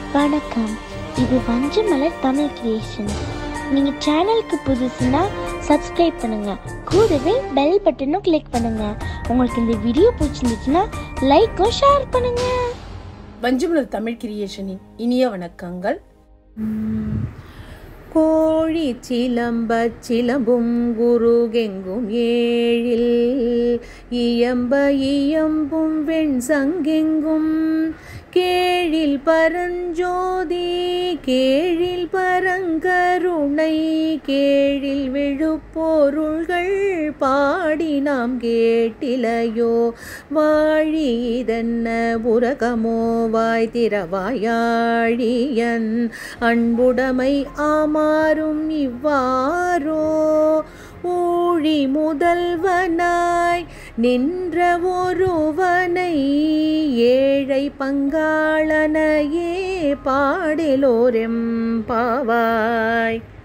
வணக்கம் இது வஞ்சமலர் தமிழ் கிரியேஷன் நீங்கள் சேனலுக்கு புதுசுன்னா சப்ஸ்கிரைப் பண்ணுங்க கூடவே பெல் பட்டனும் கிளிக் பண்ணுங்க உங்களுக்கு இந்த வீடியோ பிடிச்சிருந்துச்சுன்னா லைக்கும் ஷேர் பண்ணுங்க வஞ்சுமலர் தமிழ் கிரியேஷனின் இனிய வணக்கங்கள் கோழி சிலம்ப சிலம்பும் குருகெங்கும் ஏழில் இயம்ப இயம்பும் வெண் சங்கெங்கும் கேழில் பரஞ்சோதி கேழில் பரங்கருணை கேழில் விழுப்பொருள்கள் பாடி நாம் கேட்டிலையோ வாழி இதென்ன உரகமோ வாய் திறவாயாழியன் அன்புடைமை ஆமாறும் இவ்வாறோ ஊழி முதல்வனாய் நின்ற ஒருவனை ஏழை பங்காளனையே பாடிலோரெம் பாவாய்